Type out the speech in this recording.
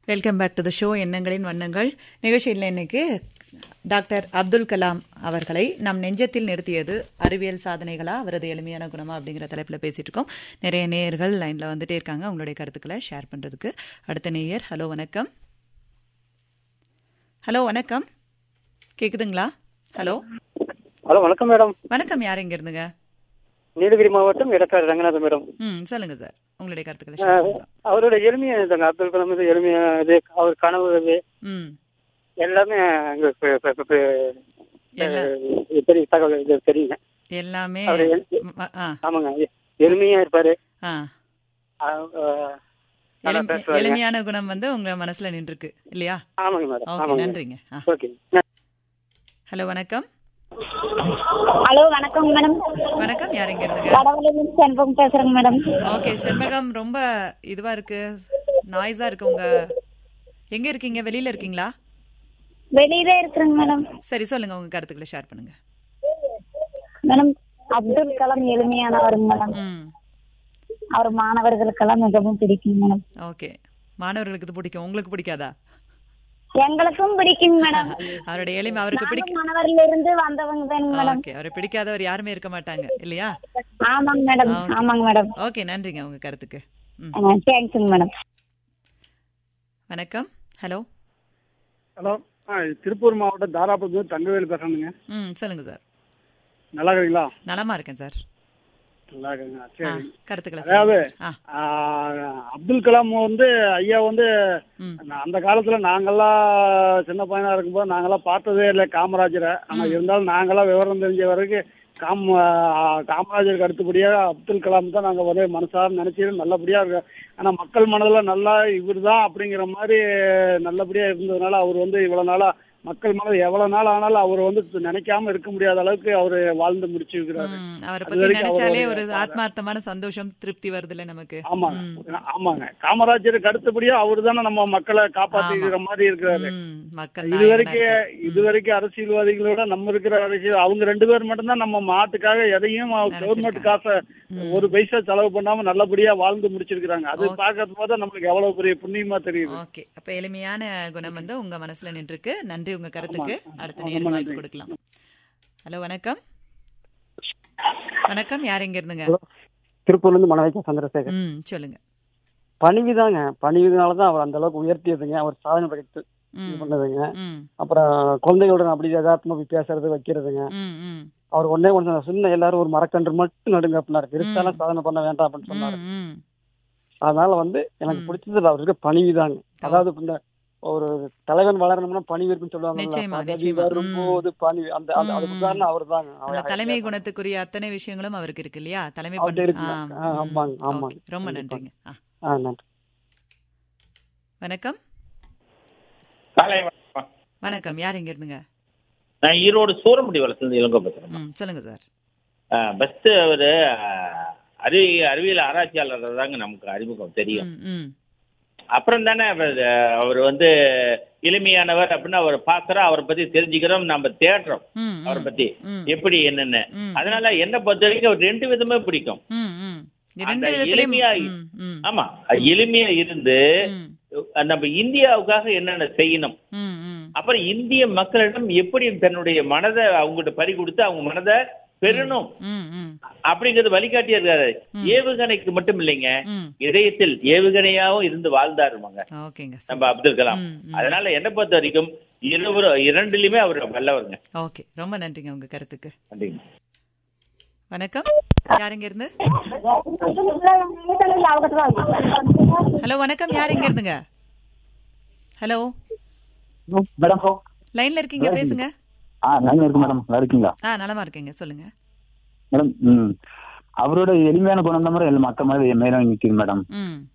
Welcome back to the show எண்ணங்களின் வண்ணங்கள் நிகழ்ச்சியில் இன்னைக்கு டாக்டர் அப்துல் கலாம் அவர்களை நம் நெஞ்சத்தில் நிறுத்தியது அறிவியல் சாதனைகளா அவரது எளிமையான குணமா அப்படிங்கிற தலைப்பில் பேசிட்டு இருக்கோம் நிறைய நேயர்கள் லைன்ல வந்துட்டே இருக்காங்க உங்களுடைய கருத்துக்களை ஷேர் பண்றதுக்கு அடுத்த நேயர் ஹலோ வணக்கம் ஹலோ வணக்கம் கேக்குதுங்களா ஹலோ ஹலோ வணக்கம் மேடம் வணக்கம் யார் எங்க இருந்துங்க நீலகிரி மாவட்டம் எடப்பாடி ரங்கநாதன் மேடம் ம் சொல்லுங்க சார் உங்களுடைய கருத்துக்களை ஷேர் அஹ், பண்ணலாம் அவரோட எளிமையா இருந்தாங்க அப்துல் கலாம் இது எளிமையா இது அவர் கனவு இது ம் எல்லாமே அங்க ப- ப- ப- ப- எல்லாம் அஹ், பெரிய தகவல் இது தெரியுங்க எல்லாமே அவரு எல்- ம- ஆ ஆமாங்க எ- எளிமையா இருப்பாரு ஆ அஹ், அஹ், நல்லா எளிமை- பேசுவாரு. எளிமையான குணம் வந்து உங்க மனசுல நின்றுருக்கு இல்லையா ஆமாங்க மேடம் ஓகே ஆமாங்க நன்றிங்க ஆ. ஓகே ஹலோ வணக்கம் ஹலோ வணக்கம் மேடம் வணக்கம் யார் எங்க இருந்துங்க வடவழியிலிருந்து செண்பகம் பேசுறேங்க மேடம் ஓகே செண்பகம் ரொம்ப இதுவா இருக்கு நாய்ஸா இருக்கு உங்க எங்க இருக்கீங்க வெளியில இருக்கீங்களா வெளியில இருக்கிறேங்க மேடம் சரி சொல்லுங்க உங்க கருத்துக்களை ஷேர் பண்ணுங்க மேடம் அப்துல் கலாம் எளிமையானவருங்க மேடம் ம் அவர் மாணவர்களுக்கெல்லாம் மிகவும் பிடிக்கும் மேடம் ஓகே மாணவர்களுக்கு இது பிடிக்கும் உங்களுக்கு பிடிக்காதா எங்களுக்கும் பிடிக்குங்க மேடம் அவருடைய எளிமை அவருக்கு பிடிக்க நானும் மாணவர்ல இருந்து வந்தவங்க தாங்க மேடம் ஓகே அவரை பிடிக்காதவர் யாருமே இருக்க மாட்டாங்க இல்லையா ஆமாங்க மேடம் Okay. ஆமாங்க மேடம் ஓகே நன்றிங்க உங்க கருத்துக்கு ம் தேங்க்ஸுங்க மேடம் வணக்கம் ஹலோ ஹலோ ஆ திருப்பூர் மாவட்டம் தாராபுரத்துல தங்கவேலு பேசுறேனுங்க ம் சொல்லுங்க சார் நல்லா இருக்கீங்களா நலமா இருக்கேன் சார் நல்லா இருக்குங்க ஆ, சரி கருத்துக்களை அதாவது சொல்லுங்க சார். ஆ ஆ, அப்துல் கலாம் வந்து ஐயா வந்து ம் அந்த காலத்துல நாங்கெல்லாம் சின்ன பையனா இருக்கும்போது நாங்கெல்லாம் பார்த்ததே இல்லை காமராஜரை ஆனா இருந்தாலும் நாங்கெல்லாம் விவரம் தெரிஞ்ச வரைக்கும் காம் ஆ, காமராஜருக்கு அடுத்தபடியாக அப்துல் கலாம் தான் நாங்க வந்து மனசார நினைச்சு நல்லபடியா இருக்க ஆனா மக்கள் மனதில் நல்லா இவர் தான் அப்படிங்கிற மாதிரி நல்லபடியா இருந்ததுனால அவர் வந்து இவ்வளவு நாளா மக்கள் மனதில் எவ்வளவு நாள் ஆனாலும் அவர் வந்து நினைக்காம இருக்க முடியாத அளவுக்கு அவர் வாழ்ந்து முடிச்சிருக்கிறாரு ம், அவரை அது பத்தி வரைக்கும் நினைச்சாலே அவரோட ஒரு ஆத்மார்த்தமான சந்தோஷம் திருப்தி வருதுல்ல நமக்கு ஆமாங்க ஆமாங்க காமராஜருக்கு அடுத்தபடியா அவர் தானே நம்ம மக்களை காப்பாத்திக்கிற மாதிரி இருக்கிறாரு ம், மக்கள் இது நாயகனா வரைக்கும் இருக்காரு. இது வரைக்கும் அரசியல்வாதிகளோட நம்ம இருக்கிற அரசியல் அவங்க ரெண்டு பேர் மட்டும்தான் நம்ம மாட்டுக்காக எதையும் கவர்மெண்ட் காசை ஒரு பைசா செலவு பண்ணாம நல்லபடியா வாழ்ந்து முடிச்சிருக்காங்க அது Okay. பார்க்கறது போது நம்மளுக்கு எவ்வளவு பெரிய புண்ணியமா தெரியுது ஓகே அப்ப எளிமையான குணம் வந்து உங்க மனசுல நின்றுருக்கு நன்றி உங்க கருத்துக்கு அடுத்த ஆமா, நேரம் வாய்ப்பு நன்றி. கொடுக்கலாம் ஹலோ வணக்கம் வணக்கம் யார் எங்க இருந்துங்க திருப்பூர்ல இருந்து மனவைக்க சந்திரசேகர் ம் சொல்லுங்க பணிவுதாங்க பணிவுனாலதான் அவர் அந்த அளவுக்கு உயர்த்தியதுங்க அவர் சாதனை படைத்து இது ம் பண்ணதுங்க ம் அப்புறம் குழந்தைகளுடன் அப்படி யதார்த்தமா போய் பேசுறது வைக்கிறதுங்க ம் ம் அவர் ஒன்னே ஒன்று சின்ன எல்லாரும் ஒரு மரக்கன்று மட்டும் நடுங்க அப்படின்னாரு பெருசாலாம் சாதனை பண்ண வேண்டாம் அப்படின்னு சொன்னாரு ம், ம். அதனால வந்து எனக்கு ம். பிடிச்சது அவருக்கு பணிவுதாங்க அதாவது இப்ப இந்த ஒரு தலைவன் வளரணும்னா பணிவு இருக்குன்னு சொல்லுவாங்க நிச்சயமா, பதவி நிச்சயமா. வரும்போது பணிவு அந்த அந்த ம், அதுக்கு ம். உதாரணம் அவர் தாங்க அந்த தலைமை குணத்துக்குரிய அத்தனை விஷயங்களும் அவருக்கு இருக்கு இல்லையா தலைமை அவர்ட்ட பண்பு. இருக்குங்க. ஆ, ஆ, ம். ஆமாங்க, ஆமாங்க. ஓகே, ரொம்ப கண்டிப்பா. நன்றிங்க ஆ, ஆ நன்றி வணக்கம் காலை வணக்கம். வணக்கம் யார் எங்க இருந்துங்க நான் ஈரோடு சூரமுடி வளர்ந்து இளங்கோ பேசுறேன் ம் சொல்லுங்க சார் பெஸ்ட் அவரு அஹ், அறி அறிவியல் ஆராய்ச்சியாளர் தாங்க நமக்கு அறிமுகம் தெரியும் ம், ம் அப்புறம் தானே அவர் வந்து எளிமையானவர் அப்படின்னு அவர் பார்க்கறோம் அவரை பத்தி தெரிஞ்சுக்கிறோம் நம்ம தேடுறோம் ம், அவரை ம், பத்தி ம், எப்படி என்னன்னு ம், அதனால என்ன பொறுத்த வரைக்கும் அவர் ரெண்டு விதமே பிடிக்கும் ம், ம். இது அந்த ரெண்டு விதத்திலயும் எளிமையா- ம், ம், ஆமா எளிமையா இருந்து ம், நம்ம இந்தியாவுக்காக என்னென்ன செய்யணும் ம், ம். அப்புறம் இந்திய மக்களிடம் எப்படி தன்னுடைய மனதை அவங்ககிட்ட பறி கொடுத்து அவங்க மனதை பெறணும் ம், ம், அப்படிங்கிறது வழிகாட்டியா இருக்காரு ஏவுகணைக்கு மட்டும் இல்லைங்க ம். இதயத்தில் ஏவுகணையாவும் இருந்து வாழ்ந்தாருமாங்க ஓகேங்க நம்ம அப்துல் கலாம் ம், ம். அதனால என்ன பொறுத்த வரைக்கும் இருவரு இரண்டிலுமே அவர் வல்லவருங்க ஓகே ரொம்ப நன்றிங்க உங்க கருத்துக்கு நன்றிங்க வணக்கம் யாருங்க இருந்து ஹலோ வணக்கம் யார் எங்க இருந்துங்க ஹலோ மேடம் லைன்ல இருக்கீங்க பேசுங்க ஆ நல்லா இருக்கு மேடம் நல்லா இருக்கீங்களா ஆ நலமா இருக்கீங்க சொல்லுங்க மேடம் ம் அவரோட எளிமையான குணம் தான் மேடம் எல்லா மக்கள் மேலே மேலும் நிற்குது மேடம் ம்